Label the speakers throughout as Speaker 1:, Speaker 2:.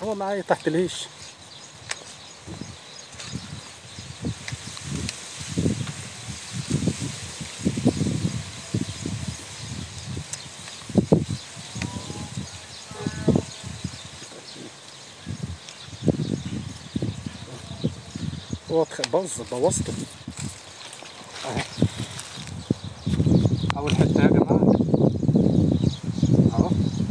Speaker 1: هو معايا تحت الهيش هو اتخ- باظ بوظته اهو اول حته يا جماعه اهو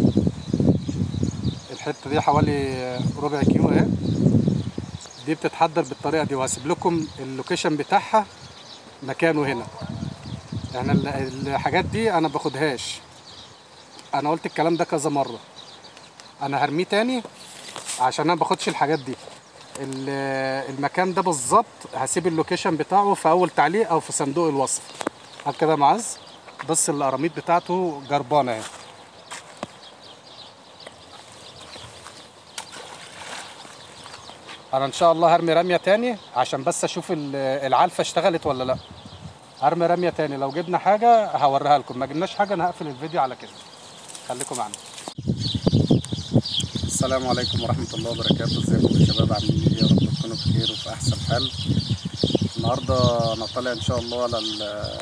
Speaker 1: الحته دي حوالي ربع كيلو اهي دي بتتحضر بالطريقه دي وهسيب لكم اللوكيشن بتاعها مكانه هنا يعني ال- الحاجات دي انا باخدهاش انا قلت الكلام ده كذا مره انا هرميه تاني عشان انا باخدش الحاجات دي ال- المكان ده بالظبط هسيب اللوكيشن بتاعه في اول تعليق او في صندوق الوصف هات كده يا معز بص القراميط بتاعته جربانه اهي انا ان شاء الله هرمي رميه تاني عشان بس اشوف ال- العلفه اشتغلت ولا لا هرمي رميه تاني لو جبنا حاجه هوريها لكم ما جبناش حاجه انا هقفل الفيديو على كده خليكم معانا السلام عليكم ورحمه الله وبركاته ازيكم يا شباب عاملين ايه يا رب تكونوا بخير وفي احسن حال النهارده انا طالع ان شاء الله على ال-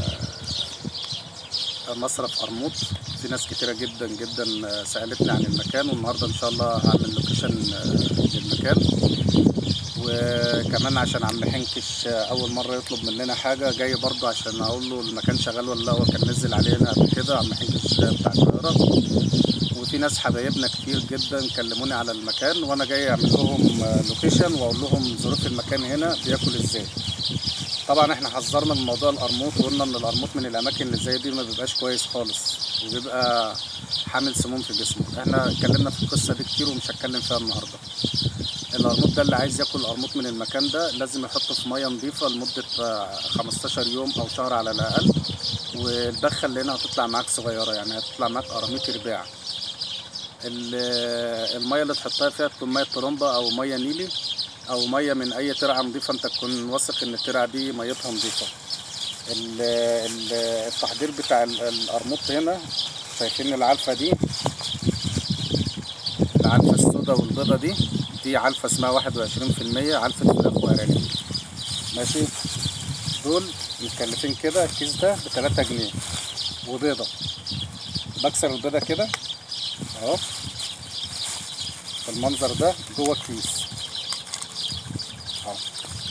Speaker 1: مصرف قرموط في ناس كتيره جدا جدا سالتني عن المكان والنهارده ان شاء الله هعمل لوكيشن للمكان وكمان عشان عم حنكش اول مره يطلب مننا حاجه جاي برضه عشان اقول له المكان شغال ولا لا هو كان نزل علينا قبل كده عم حنكش بتاع القاهره وفي ناس حبايبنا كتير جدا كلموني على المكان وانا جاي اعمل لهم لوكيشن واقول لهم ظروف المكان هنا بياكل ازاي طبعا احنا حذرنا من موضوع القرموط وقلنا ان القرموط من الاماكن اللي زي دي ما بيبقاش كويس خالص وبيبقى حامل سموم في جسمه احنا اتكلمنا في القصه دي كتير ومش هتكلم فيها النهارده القرموط ده اللي عايز ياكل قرموط من المكان ده لازم يحطه في ميه نظيفه لمده آه، 15 يوم او شهر على الاقل والبخه اللي هنا هتطلع معاك صغيره يعني هتطلع معاك قراميط رباع ال- الميه اللي تحطها فيها تكون ميه طرمبه او ميه نيلي او ميه من اي ترعه نظيفه انت تكون واثق ان الترعه دي ميتها نظيفه ال- ال- التحضير بتاع ال- القرموط هنا شايفين العلفه دي العلفه السوداء والبيضه دي دي علفه اسمها 21% علفه فراخ وارانب ماشي دول متكلفين كده الكيس ده ب 3 جنيه وبيضه بكسر البيضه كده اهو بالمنظر ده جوه الكيس اهو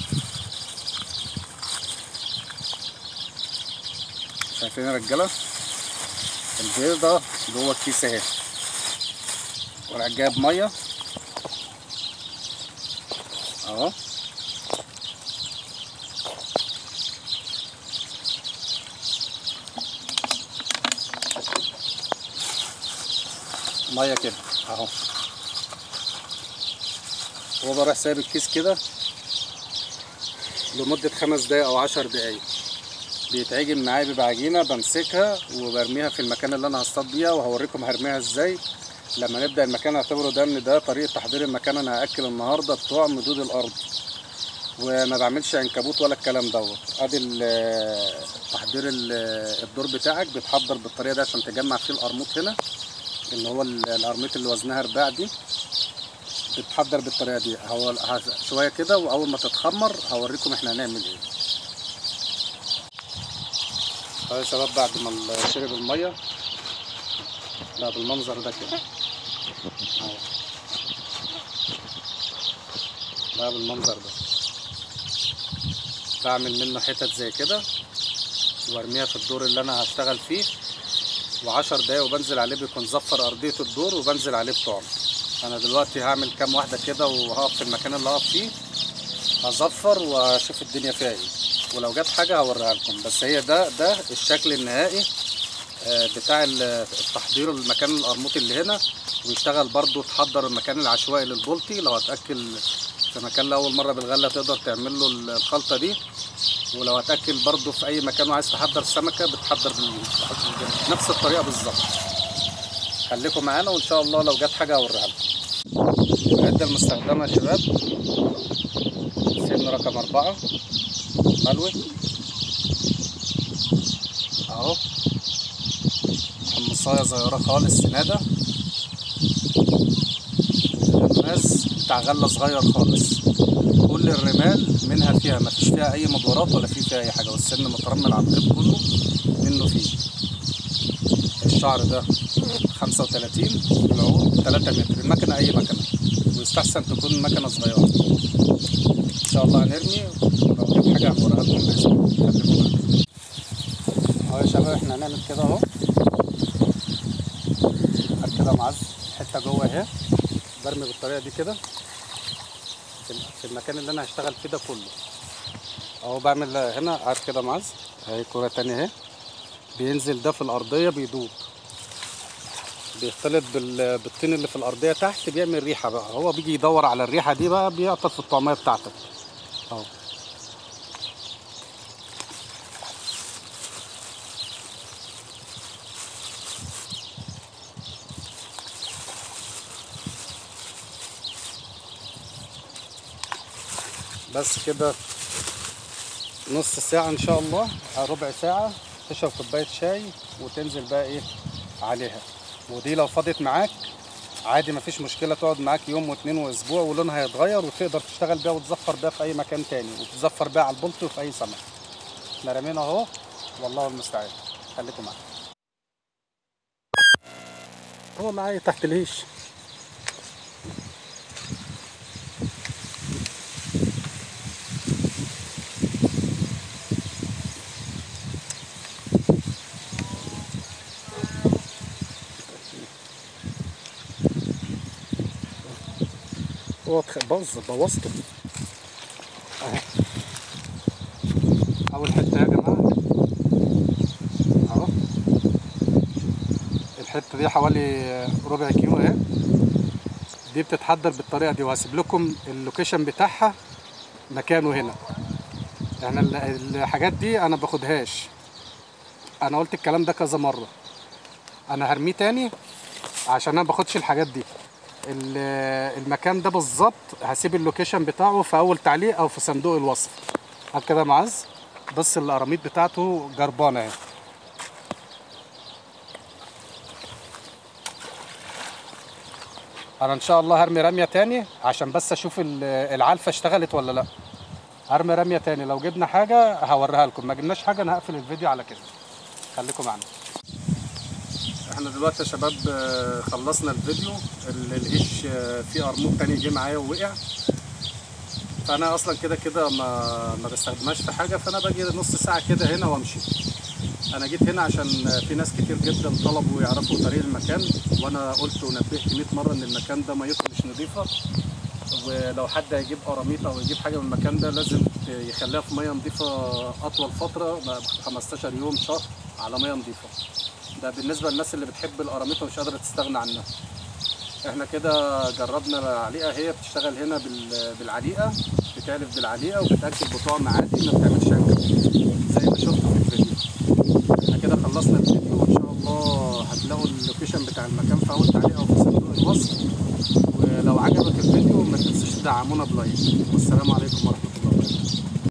Speaker 1: شايفين يا رجاله البيضه جوه الكيس اهي وراح جايب ميه اهو ميه كده اهو هو بروح سايب الكيس كده لمدة خمس دقايق أو عشر دقايق بيتعجن معايا بيبقى عجينة بمسكها وبرميها في المكان اللي أنا هصطاد بيها وهوريكم هرميها ازاي لما نبدأ المكان اعتبره ده ان ده طريقة تحضير المكان أنا هأكل النهاردة بتوع مدود الأرض وما بعملش عنكبوت ولا الكلام دوت ادي ال- تحضير ال- الدور بتاعك بيتحضر بالطريقة دي عشان تجمع فيه القرموط هنا اللي هو ال- القرميط اللي وزنها رباع دي بتتحضر بالطريقه دي هو ه- شويه كده واول ما تتخمر هوريكم احنا هنعمل ايه طيب يا شباب بعد ما ال- شرب الميه لا بالمنظر ده كده اهو لا بالمنظر ده بعمل منه حتت زي كده وارميها في الدور اللي انا هشتغل فيه وعشر دقايق وبنزل عليه بيكون زفر ارضيه الدور وبنزل عليه بطعم انا دلوقتي هعمل كام واحده كده وهقف في المكان اللي هقف فيه هزفر واشوف الدنيا فيها ايه ولو جت حاجه هوريها لكم بس هي ده ده الشكل النهائي آه، بتاع ال- التحضير المكان القرموط اللي هنا ويشتغل برضو تحضر المكان العشوائي للبولتي لو هتاكل في مكان لاول مره بالغله تقدر تعمل له الخلطه دي ولو هتاكل برضو في اي مكان وعايز تحضر سمكه بتحضر بال- بنفس الطريقه بالظبط خليكم معانا وان شاء الله لو جت حاجه هوريها لكم العده المستخدمه يا شباب سن رقم أربعة ملوي اهو حمصايه صغيره خالص سناده غاز بتاع غله صغير خالص كل الرمال منها فيها ما فيش فيها اي مدورات ولا في فيها اي حاجه والسن مترمل على الخيط كله منه فيه الشعر ده 35 العود 3 متر المكنه اي مكنه ويستحسن تكون مكنه صغيره ان شاء الله هنرمي ولو جت حاجه هنوريها لكم باذن الله خليكم معانا. اهو يا شباب احنا هنعمل كده اهو هات كده معز حته جوه اهي برمي بالطريقه دي كده في في المكان اللي انا هشتغل فيه ده كله اهو بعمل هنا عارف كده معز اهي كوره تانية اهي بينزل ده في الارضيه بيدوب بيختلط بال- بالطين اللي في الارضيه تحت بيعمل ريحه بقى هو بيجي يدور على الريحه دي بقى بيعطل في الطعميه بتاعتك اهو بس كده نص ساعة إن شاء الله أو ربع ساعة تشرب كوباية شاي وتنزل بقى إيه عليها ودي لو فضت معاك عادي مفيش مشكلة تقعد معاك يوم واتنين وأسبوع ولونها هيتغير وتقدر تشتغل بيها وتزفر بيها في أي مكان تاني وتزفر بيها على البلطي وفي أي سمك احنا رمينا أهو والله المستعان خليكم معانا هو معايا تحت الهيش هو تخ- باظ بوظته اهي اول حته يا جماعه اهو الحته دي حوالي ربع كيلو اهي دي بتتحضر بالطريقه دي وهسيب لكم اللوكيشن بتاعها مكانه هنا يعني ال- الحاجات دي انا باخدهاش انا قلت الكلام ده كذا مره انا هرميه تاني عشان انا باخدش الحاجات دي ال- المكان ده بالظبط هسيب اللوكيشن بتاعه في اول تعليق او في صندوق الوصف هات كده يا معز بص القراميط بتاعته جربانه اهي انا ان شاء الله هرمي رميه تاني عشان بس اشوف ال- العلفه اشتغلت ولا لا هرمي رميه تاني لو جبنا حاجه هوريها لكم ما جبناش حاجه انا هقفل الفيديو على كده خليكم معانا احنا دلوقتي يا شباب آه، خلصنا الفيديو ال- الهيش آه، فيه قرموط تاني جه معايا ووقع فانا اصلا كده كده ما ما بستخدمهاش في حاجه فانا باجي نص ساعه كده هنا وامشي انا جيت هنا عشان في ناس كتير جدا طلبوا يعرفوا طريق المكان وانا قلت ونبهت 100 مره ان المكان ده ميته مش نظيفه ولو حد هيجيب قراميط او يجيب حاجه من المكان ده لازم يخليها في ميه نظيفه اطول فتره بقى 15 يوم شهر على ميه نظيفه ده بالنسبه للناس اللي بتحب القراميط ومش قادره تستغنى عنها احنا كده جربنا العليقه هي بتشتغل هنا بال- بالعليقه بتعلف بالعليقه وبتاكل بطعم عادي ما بتعملش عجل زي ما شفتوا في الفيديو احنا كده خلصنا الفيديو وان شاء الله هتلاقوا اللوكيشن بتاع المكان في اول تعليق او في صندوق الوصف ولو عجبك الفيديو ما تنسوش تدعمونا بلايك والسلام عليكم ورحمه الله